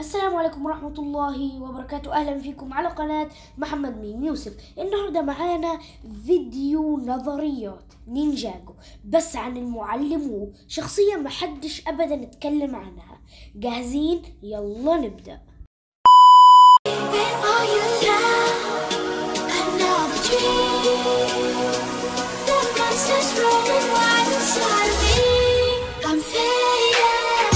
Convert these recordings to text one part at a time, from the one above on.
السلام عليكم ورحمة الله وبركاته أهلا فيكم على قناة محمد ميم يوسف النهاردة معانا فيديو نظريات نينجاجو بس عن المعلم وو شخصية محدش أبدا اتكلم عنها جاهزين يلا نبدأ Are you now? Another dream. The monster's running wild inside of me. I'm fading.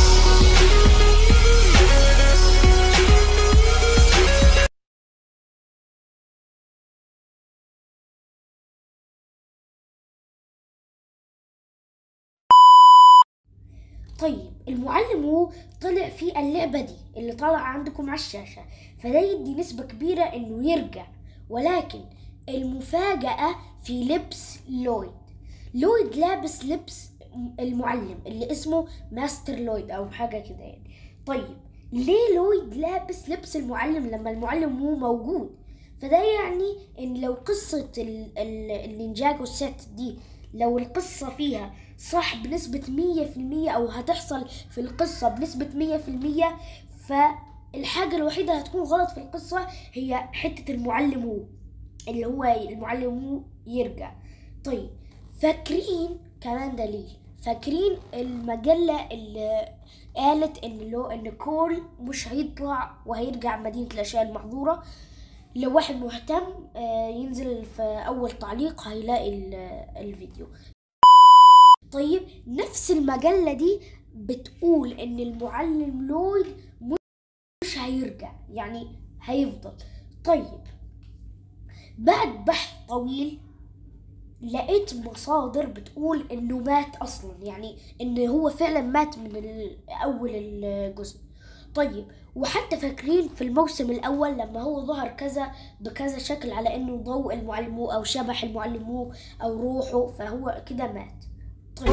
طيب المعلم هو طلع في اللعبة دي اللي طالعة عندكم على الشاشة فده يدي نسبة كبيرة انه يرجع ولكن المفاجأة في لبس لويد لويد لابس لبس المعلم اللي اسمه ماستر لويد او حاجة كده يعني طيب ليه لويد لابس لبس المعلم لما المعلم مو موجود فده يعني ان لو قصة ال- ال- النينجاجو سيت دي لو القصة فيها صح بنسبة مية في المية أو هتحصل في القصة بنسبة مية في المية فالحاجة الوحيدة هتكون غلط في القصة هي حتة المعلم هو اللي هو المعلم هو يرجع طيب فاكرين كمان دليل فاكرين المجلة اللي قالت ان لو ان كول مش هيطلع وهيرجع مدينة الاشياء المحظورة لو واحد مهتم آه، ينزل في اول تعليق هيلاقي ال- الفيديو طيب نفس المجلة دي بتقول ان المعلم لويد مش هيرجع يعني هيفضل طيب بعد بحث طويل لقيت مصادر بتقول انه مات اصلا يعني ان هو فعلا مات من ال- اول الجزء طيب وحتى فاكرين في الموسم الاول لما هو ظهر كذا بكذا شكل على انه ضوء المعلم او شبح المعلم او روحه فهو كده مات طيب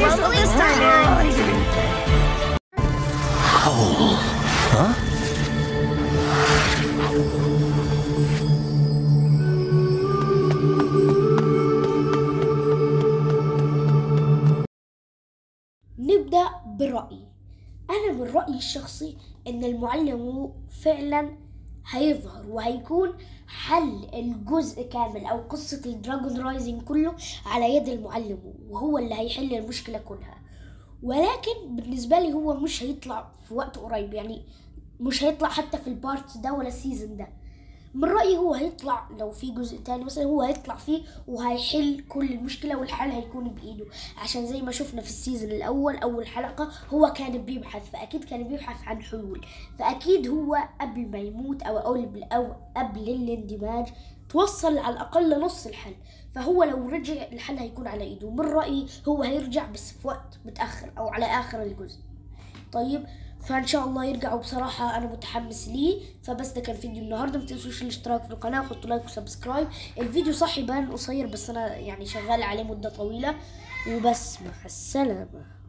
نبدأ برأيي أنا من رأيي الشخصي إن المعلم هو فعلا هيظهر وهيكون حل الجزء كامل أو قصة الدراجون رايزنج كله على يد المعلم هو، وهو اللي هيحل المشكلة كلها ولكن بالنسبة لي هو مش هيطلع في وقت قريب يعني مش هيطلع حتى في البارت ده ولا السيزون ده من رأيي هو هيطلع لو في جزء تاني مثلا هو هيطلع فيه وهيحل كل المشكلة والحل هيكون بإيده عشان زي ما شفنا في السيزون الأول أول حلقة هو كان بيبحث فأكيد كان بيبحث عن حلول فأكيد هو قبل ما يموت أو قبل أو قبل الاندماج توصل على الأقل نص الحل فهو لو رجع الحل هيكون على إيده من رأيي هو هيرجع بس في وقت متأخر أو على آخر الجزء طيب فان شاء الله يرجعوا بصراحه انا متحمس ليه فبس ده كان فيديو النهارده ما تنسوش الاشتراك في القناه وحطوا لايك وسبسكرايب الفيديو صح يبان قصير بس انا يعني شغال عليه مده طويله وبس مع السلامه